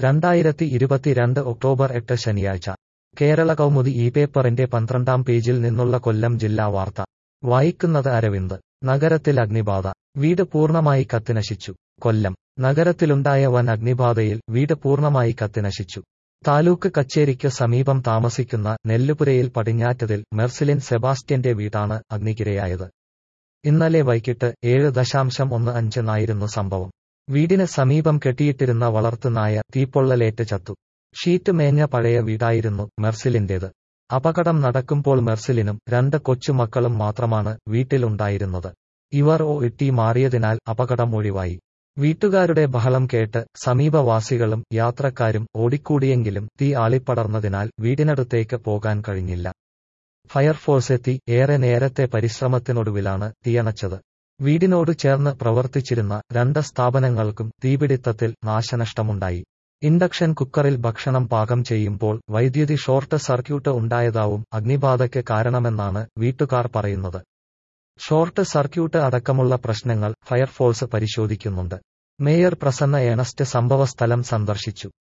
രണ്ടായിരത്തി ഇരുപത്തിരണ്ട് ഒക്ടോബർ എട്ട് ശനിയാഴ്ച കേരള കൗമുദി ഈ പേപ്പറിന്റെ പന്ത്രണ്ടാം പേജിൽ നിന്നുള്ള കൊല്ലം ജില്ലാ വാർത്ത വായിക്കുന്നത് അരവിന്ദ് നഗരത്തിൽ അഗ്നിബാധ വീട് പൂർണ്ണമായി കത്തിനശിച്ചു കൊല്ലം നഗരത്തിലുണ്ടായ വൻ അഗ്നിബാധയിൽ വീട് പൂർണ്ണമായി കത്തിനശിച്ചു താലൂക്ക് കച്ചേരിക്ക് സമീപം താമസിക്കുന്ന നെല്ലുപുരയിൽ പടിഞ്ഞാറ്റതിൽ മെർസിലിൻ സെബാസ്റ്റ്യന്റെ വീടാണ് അഗ്നിക്കിരയായത് ഇന്നലെ വൈകിട്ട് ഏഴ് ദശാംശം ഒന്ന് അഞ്ചിനായിരുന്നു സംഭവം വീടിന് സമീപം കെട്ടിയിട്ടിരുന്ന വളർത്തുനായ തീപ്പൊള്ളലേറ്റ് ചത്തു ഷീറ്റ് മേഞ്ഞ പഴയ വീടായിരുന്നു മെർസിലിന്റേത് അപകടം നടക്കുമ്പോൾ മെർസിലിനും രണ്ട് കൊച്ചുമക്കളും മാത്രമാണ് വീട്ടിലുണ്ടായിരുന്നത് ഇവർ ഓ ഇട്ടി മാറിയതിനാൽ അപകടം ഒഴിവായി വീട്ടുകാരുടെ ബഹളം കേട്ട് സമീപവാസികളും യാത്രക്കാരും ഓടിക്കൂടിയെങ്കിലും തീ ആളിപ്പടർന്നതിനാൽ വീടിനടുത്തേക്ക് പോകാൻ കഴിഞ്ഞില്ല ഫയർഫോഴ്സ് എത്തി ഏറെ നേരത്തെ പരിശ്രമത്തിനൊടുവിലാണ് തീയണച്ചത് വീടിനോട് ചേർന്ന് പ്രവർത്തിച്ചിരുന്ന രണ്ട് സ്ഥാപനങ്ങൾക്കും തീപിടിത്തത്തിൽ നാശനഷ്ടമുണ്ടായി ഇൻഡക്ഷൻ കുക്കറിൽ ഭക്ഷണം പാകം ചെയ്യുമ്പോൾ വൈദ്യുതി ഷോർട്ട് സർക്യൂട്ട് ഉണ്ടായതാവും അഗ്നിബാധയ്ക്ക് കാരണമെന്നാണ് വീട്ടുകാർ പറയുന്നത് ഷോർട്ട് സർക്യൂട്ട് അടക്കമുള്ള പ്രശ്നങ്ങൾ ഫയർഫോഴ്സ് പരിശോധിക്കുന്നുണ്ട് മേയർ പ്രസന്ന ഏണസ്റ്റ് സംഭവസ്ഥലം സന്ദർശിച്ചു